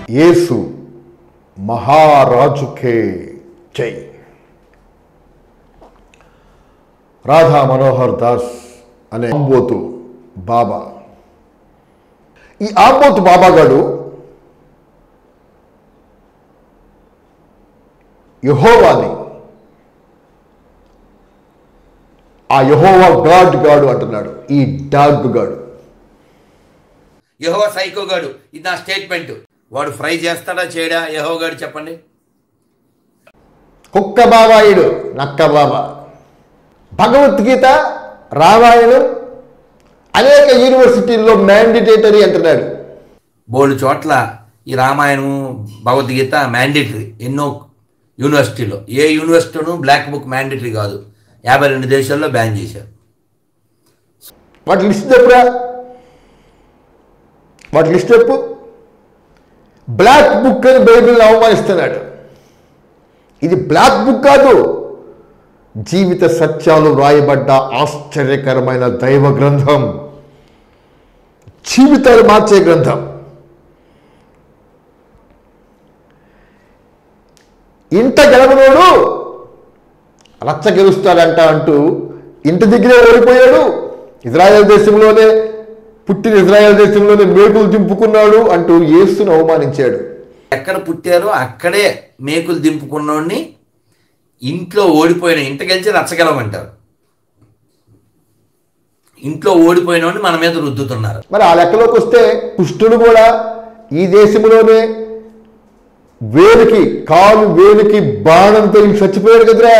యేసు మహారాజుకే జై రాధా మనోహర్ దాస్ అనే ఆంబోతు బాబా ఈ ఆంబోతు బాబా గారు యహోవాని ఆ యహోవా గాడ్ గాడు అంటున్నాడు ఈ డాగ్ గాడు యహో సైకో గాడు ఇది నా స్టేట్మెంట్ వాడు ఫ్రై చేస్తాడా చేయడా యహో గాడు చెప్పండి కుక్క బాబాయుడు నక్క బాబా భగవద్గీత రామాయణం అనేక యూనివర్సిటీల్లో మ్యాండిటేటరీ అంటున్నాడు బోల్డ్ చోట్ల ఈ రామాయణం భగవద్గీత మ్యాండేటరీ ఎన్నో యూనివర్సిటీలో ఏ యూనివర్సిటీను బ్లాక్ బుక్ మ్యాండేటరీ కాదు యాభై రెండు దేశాల్లో బ్యాన్ చేశారు వాటి లిస్ట్ చెప్పురా వాటి లిస్ట్ చెప్పు బ్లాక్ బుక్ అని బైబిల్ని అవమానిస్తున్నాడు ఇది బ్లాక్ బుక్ కాదు జీవిత సత్యాలు వ్రాయబడ్డ ఆశ్చర్యకరమైన దైవ గ్రంథం జీవితాలు మార్చే గ్రంథం ఇంట గెలవనోడు రచ్చ గెలుస్తాడంట అంటూ ఇంటి దగ్గరే ఓడిపోయాడు ఇజ్రాయెల్ దేశంలోనే పుట్టిన ఇజ్రాయెల్ దేశంలోనే మేకులు దింపుకున్నాడు అంటూ యేసును అవమానించాడు ఎక్కడ పుట్టారో అక్కడే మేకులు దింపుకున్నోడిని ఇంట్లో ఓడిపోయిన ఇంట గెలిచి రచ్చగలమంటారు ఇంట్లో ఓడిపోయినోడిని మన మీద రుద్దుతున్నారు మరి ఆ లెక్కలోకి వస్తే కుష్ఠుడు కూడా ఈ దేశంలోనే వేలికి కాలు వేలికి బాణంతో ఇంక చచ్చిపోయాడు కదరా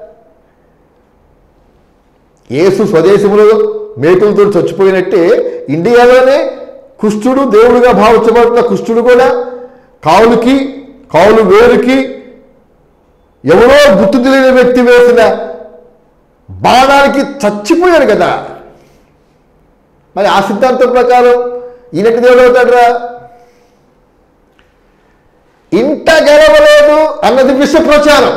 యేసు స్వదేశంలో మేకులతో చచ్చిపోయినట్టే ఇండియాలోనే కుష్ఠుడు దేవుడిగా భావించబడుతున్న కుష్ఠుడు కూడా కాలుకి కాలు వేలుకి ఎవరో గుర్తు తెలియని వ్యక్తి వేసిన బాణానికి చచ్చిపోయాడు కదా మరి ఆ సిద్ధాంతం ప్రకారం ఈయనకి దేవుడు అవుతాడురా ఇంట గెలవలేదు అన్నది విష ప్రచారం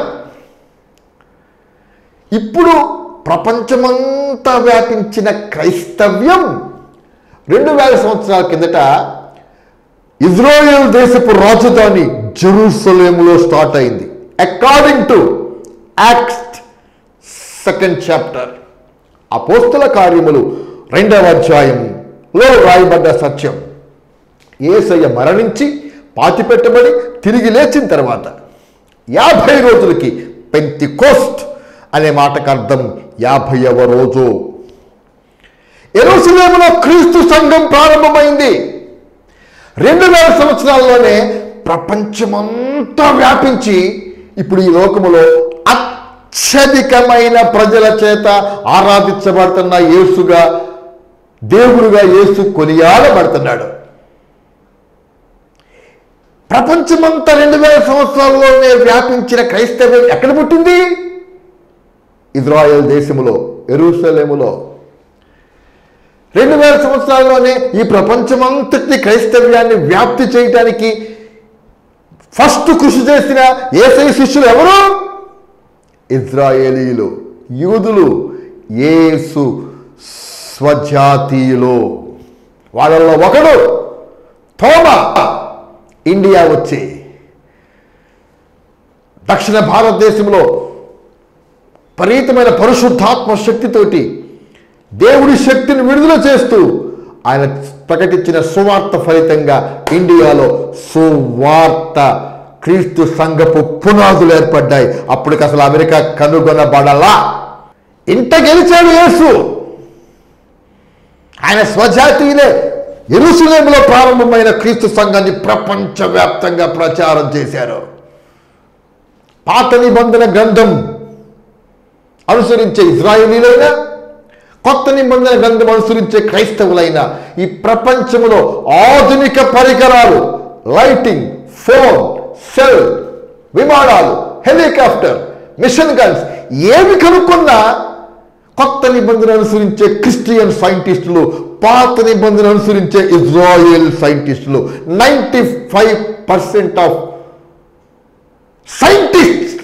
ఇప్పుడు ప్రపంచమంతా వ్యాపించిన క్రైస్తవ్యం రెండు వేల సంవత్సరాల కిందట ఇజ్రాయెల్ దేశపు రాజధాని జెరూసలేములో స్టార్ట్ అయింది according to act second chapter అపోస్తల కార్యములు రెండవ అధ్యాయంలో రాయబడ్డ సత్యం ఏసయ్య మరణించి పాతిపెట్టబడి తిరిగి లేచిన తర్వాత యాభై రోజులకి పెంతి కోస్ట్ అనే మాటకు అర్థం యాభైవ రోజు ఎరుసలేములో క్రీస్తు సంఘం ప్రారంభమైంది రెండు వేల సంవత్సరాల్లోనే ప్రపంచమంతా వ్యాపించి ఇప్పుడు ఈ లోకములో అత్యధికమైన ప్రజల చేత ఆరాధించబడుతున్న యేసుగా దేవుడుగా యేసు కొనియాడబడుతున్నాడు ప్రపంచమంతా రెండు వేల సంవత్సరాల్లోనే వ్యాపించిన క్రైస్తవ్యం ఎక్కడ పుట్టింది ఇజ్రాయెల్ దేశములో ఎరుసలేములో రెండు వేల సంవత్సరాల్లోనే ఈ ప్రపంచమంతటి క్రైస్తవ్యాన్ని వ్యాప్తి చేయటానికి ఫస్ట్ కృషి చేసిన ఏసై శిష్యులు ఎవరు ఇజ్రాయేలీలు యూదులు యేసు స్వజాతీయులు వాళ్ళలో ఒకడు తోమా ఇండియా వచ్చి దక్షిణ భారతదేశంలో పరీతమైన పరిశుద్ధాత్మ శక్తితోటి దేవుడి శక్తిని విడుదల చేస్తూ ఆయన ప్రకటించిన సువార్త ఫలితంగా ఇండియాలో సువార్త క్రీస్తు సంఘపు పునాదులు ఏర్పడ్డాయి అప్పటికి అసలు అమెరికా కనుగొనబడలా ఇంట గెలిచాడు యేసు ఆయన స్వజాతీయులే ఎరుసలేములో ప్రారంభమైన క్రీస్తు సంఘాన్ని ప్రపంచవ్యాప్తంగా ప్రచారం చేశారు పాత నిబంధన గ్రంథం అనుసరించే ఇజ్రాయేలీలైనా కొత్త నిబంధన గ్రంథం అనుసరించే క్రైస్తవులైన ఈ ప్రపంచంలో ఆధునిక పరికరాలు లైటింగ్ ఫోన్ సెల్ విమానాలు హెలికాప్టర్ మిషన్ గన్స్ ఏమి కనుక్కున్నా కొత్త నిబంధన అనుసరించే క్రిస్టియన్ సైంటిస్టులు పాత నిబంధన అనుసరించే ఇజ్రాయెల్ సైంటిస్టులు ninety five percent of scientist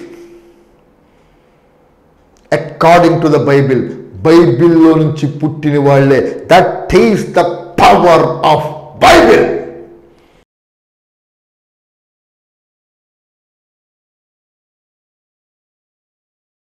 according to the bible బైబిల్లో నుంచి పుట్టిన వాళ్ళే that is the power of Bible